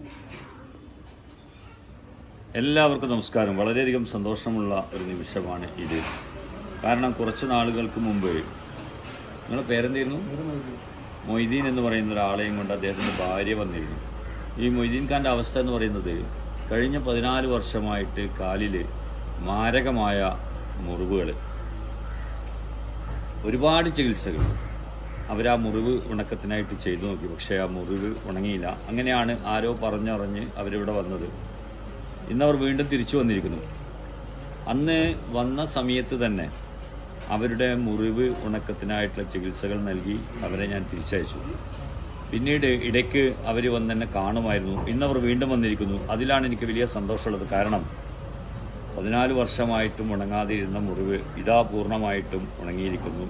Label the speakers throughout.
Speaker 1: എല്ലാവർക്കും നമസ്കാരം വളരെയധികം സന്തോഷമുള്ള ഒരു നിമിഷമാണ് ഇത് കാരണം കുറച്ച് നാളുകൾക്ക് മുമ്പ് നിങ്ങളുടെ പേരെന്തായിരുന്നു മൊയ്തീൻ എന്ന് പറയുന്ന ഒരാളെയും കൊണ്ട് അദ്ദേഹത്തിൻ്റെ ഭാര്യ വന്നിരുന്നു ഈ മൊയ്തീൻ ഖാൻ്റെ അവസ്ഥ എന്ന് പറയുന്നത് കഴിഞ്ഞ പതിനാല് വർഷമായിട്ട് കാലിൽ മാരകമായ മുറിവുകൾ ഒരുപാട് ചികിത്സകൾ അവർ ആ മുറിവ് ഉണക്കത്തിനായിട്ട് ചെയ്തു നോക്കി പക്ഷേ ആ മുറിവ് ഉണങ്ങിയില്ല അങ്ങനെയാണ് ആരോ പറഞ്ഞറിഞ്ഞ് അവരിവിടെ വന്നത് ഇന്നവർ വീണ്ടും തിരിച്ചു വന്നിരിക്കുന്നു അന്ന് വന്ന സമയത്ത് തന്നെ അവരുടെ മുറിവ് ഉണക്കത്തിനായിട്ടുള്ള ചികിത്സകൾ നൽകി അവരെ ഞാൻ തിരിച്ചയച്ചു പിന്നീട് ഇടയ്ക്ക് അവർ വന്ന് എന്നെ കാണുമായിരുന്നു ഇന്നവർ വീണ്ടും വന്നിരിക്കുന്നു അതിലാണ് എനിക്ക് വലിയ സന്തോഷമുള്ളത് കാരണം പതിനാല് വർഷമായിട്ടും ഉണങ്ങാതിരുന്ന മുറിവ് ഇതാ പൂർണ്ണമായിട്ടും ഉണങ്ങിയിരിക്കുന്നു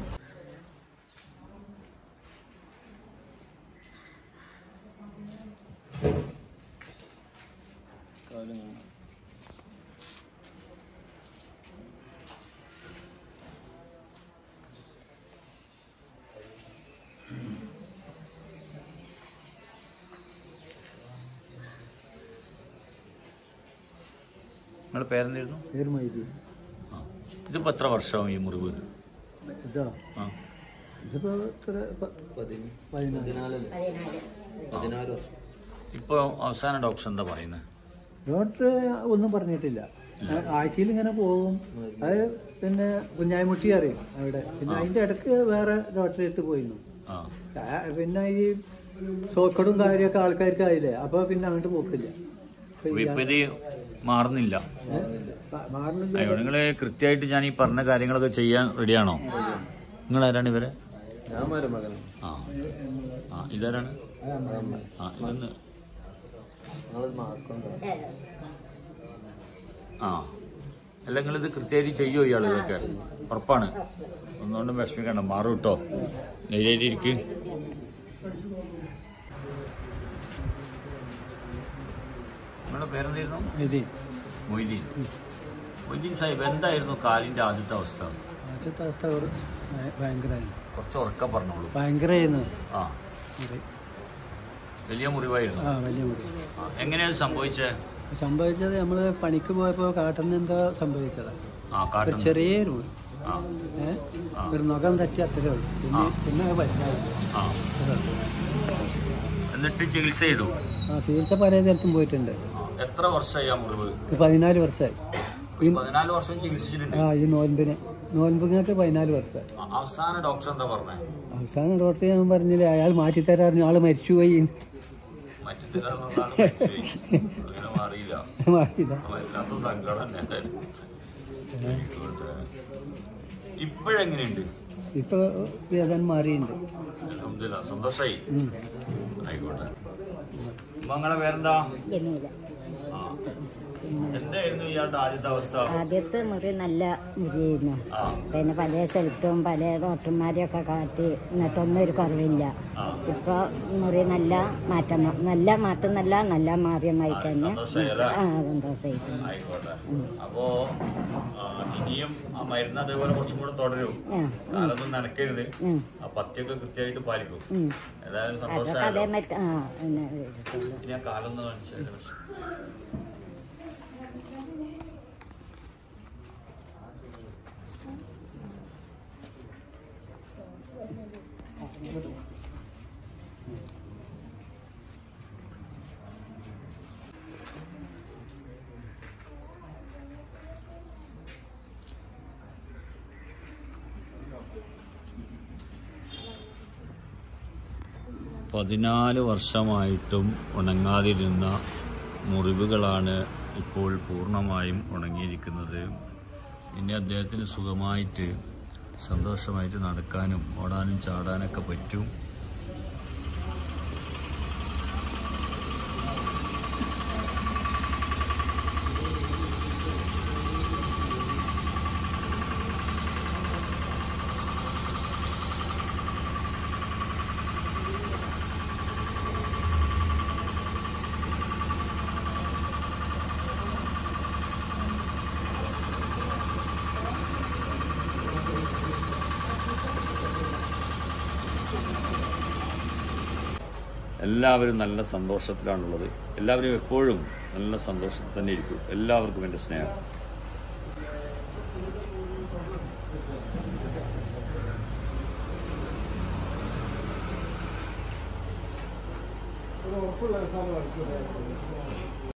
Speaker 1: നിങ്ങളുടെ പേരെന്തായിരുന്നു
Speaker 2: പേര് മൈദി
Speaker 1: ആ ഇതിപ്പോൾ എത്ര വർഷമാവും ഈ മുറിവ്
Speaker 2: ഇതാ
Speaker 1: ആ
Speaker 2: ഇതിപ്പോ എത്ര പ- പതിനാല്
Speaker 1: ഇപ്പോൾ അവസാന ഡോക്ടർ എന്താ പറയുന്നത്
Speaker 2: ഡോക്ടർ ഒന്നും പറഞ്ഞിട്ടില്ല ആഴ്ചയിൽ ഇങ്ങനെ പോകും അത് പിന്നെ കുഞ്ഞായ്മുട്ടി അറിയും അവിടെ പിന്നെ അതിന്റെ ഇടക്ക് വേറെ ഡോക്ടറെ അടുത്ത് പോയിരുന്നു
Speaker 1: ആ
Speaker 2: ആ, പിന്നെ ഈ സോക്കടും കാര്യമൊക്കെ ആൾക്കാർക്ക് ആയില്ലേ അപ്പൊ പിന്നെ അങ്ങോട്ട് പോക്കില്ല ഇപ്പൊ ഈ-
Speaker 1: ഇപ്പം ഇത് മാറുന്നില്ല
Speaker 2: ഏ? മാ- മാറുന്നില്ല
Speaker 1: അയ്യോ നിങ്ങൾ കൃത്യമായിട്ട് ഞാൻ ഈ പറഞ്ഞ കാര്യങ്ങളൊക്കെ ചെയ്യാൻ റെഡിയാണോ നിങ്ങൾ ആരാണ് ഇവരെ ആ ആ ഇതാരാണ് ആ ഇതൊന്ന് ആ അല്ല നിങ്ങളിത് കൃത്യമായിട്ട് ചെയ്യുമോ ഇയാൾ ഇതൊക്കെ ഉറപ്പാണ് ഒന്നുകൊണ്ടും വിഷമിക്കണ്ട മാറും കേട്ടോ ധൈര്യമായിട്ട് ഇരിക്ക് നിങ്ങളുടെ പേരെന്തായിരുന്നു
Speaker 2: മൈദി
Speaker 1: മൊയ്തീൻ മൊയ്തീൻ സാഹിബ് എന്തായിരുന്നു കാലിന്റെ ആദ്യത്തെ അവസ്ഥ
Speaker 2: ആദ്യത്തെ അവസ്ഥ ഒരു ഭയ- ഭയങ്കരമായിരുന്നു
Speaker 1: കുറച്ച് ഉറക്ക പറഞ്ഞോളൂ
Speaker 2: ഭയങ്കരമായിരുന്നു
Speaker 1: ആ
Speaker 2: മുറി.
Speaker 1: വലിയ മുറിവായിരുന്നു
Speaker 2: ആ വലിയ മുറി
Speaker 1: ആ, എങ്ങനെയാ ഇത് സംഭവിച്ചേ
Speaker 2: സംഭവിച്ചത് നമ്മള് പണിക്ക് പോയപ്പോ കാട്ടിൽ എന്തോ സംഭവിച്ചതാ
Speaker 1: ആ
Speaker 2: ഒരു
Speaker 1: കാട്ടുന്ന
Speaker 2: ചെറിയൊരു മുറി
Speaker 1: ആ
Speaker 2: ഏ? ഒരു നഖം തട്ടി അത്രേ ഉള്ളൂ പിന്നെ പിന്നെ അത് പറ്റാതെ
Speaker 1: ആ എന്നിട്ട് ചികിത്സ ചെയ്തു
Speaker 2: ആ ചികിത്സ പല സ്ഥലത്തും പോയിട്ടുണ്ട്
Speaker 1: ആ, എത്ര വർഷമായി ആ മുറിവ്
Speaker 2: ഇത് പതിനാല് വർഷമായി
Speaker 1: ഈ പതിനാല് വർഷം ചികിത്സിച്ചിട്ടുണ്ട്
Speaker 2: ആ ഈ നോൻപിന് നോൻപിങ്ങൾക്ക് പതിനാല് വർഷമായി
Speaker 1: ആ, അവസാന ഡോക്ടർ എന്താ പറഞ്ഞേ
Speaker 2: അവസാനം ഡോക്ടർ ഞാൻ പറഞ്ഞില്ലേ അയാൾ മാറ്റിത്തരാറിഞ്ഞു ആള് മരിച്ചുപോയി
Speaker 1: മറ്റു തരാന്നുള്ളതാണ് മരിച്ചുപോയി. അങ്ങനെ മാറിയില്ല
Speaker 2: മാറ്റില്ല
Speaker 1: വല്ലാത്ത സങ്കടം തന്നെ ഇപ്പോഴെങ്ങനെയുണ്ട്
Speaker 2: ഇപ്പൊ വേദന മാറിയിട്ടുണ്ട്
Speaker 1: അൽഹംദുലില്ലാ, സന്തോഷായി
Speaker 2: ഉം.
Speaker 1: ആയിക്കോട്ടെ മങ്ങളെ പേരെന്താ
Speaker 3: ജമീല
Speaker 1: ആ. എന്തായിരുന്നു ഇയാളുടെ ആദ്യത്തെ അവസ്ഥ
Speaker 3: ആദ്യത്തെ മുറി നല്ല മുറിയായിരുന്നു
Speaker 1: ആ
Speaker 3: പിന്നെ പല സ്ഥലത്തും പല ഡോക്ടർമാരെയൊക്കെ കാട്ടി എന്നിട്ടൊന്നും ഒരു കുറവില്ല
Speaker 1: ആ.
Speaker 3: ഇപ്പൊ മുറി നല്ല മാറ്റം വ- നല്ല മാറ്റം നല്ല നല്ല മാറിയമായി തന്നെ
Speaker 1: സന്തോഷായി അല്ലേ?
Speaker 3: ആ സന്തോഷമായിരിക്കുന്നു
Speaker 1: ആയിക്കോട്ടെ അപ്പോ ആ, ഇനിയും ആ മരുന്ന് അതേപോലെ കുറച്ചും കൂടെ തുടരും
Speaker 3: ആ
Speaker 1: കാലൊന്നും നനക്കരുത്
Speaker 3: ഉം.
Speaker 1: ആ പത്യൊക്കെ കൃത്യമായിട്ട് പാലിക്കും
Speaker 3: ഉം.
Speaker 1: ഏതായാലും
Speaker 3: അതൊക്കെ
Speaker 1: സന്തോഷമായല്ലോ
Speaker 3: അതേമാതിരി ആ പിന്നെ
Speaker 1: ഇനി ആ കാലൊന്ന് കാണിച്ചു പതിനാല് വർഷമായിട്ടും ഉണങ്ങാതിരുന്ന മുറിവുകളാണ് ഇപ്പോൾ പൂർണ്ണമായും ഉണങ്ങിയിരിക്കുന്നത് ഇനി അദ്ദേഹത്തിന് സുഖമായിട്ട് സന്തോഷമായിട്ട് നടക്കാനും ഓടാനും ചാടാനൊക്കെ പറ്റും എല്ലാവരും നല്ല സന്തോഷത്തിലാണുള്ളത് എല്ലാവരും എപ്പോഴും നല്ല സന്തോഷത്തിൽ തന്നെ ഇരിക്കും എല്ലാവർക്കും എൻ്റെ സ്നേഹം
Speaker 4: ഒരു ഉറപ്പുള്ള സാധനം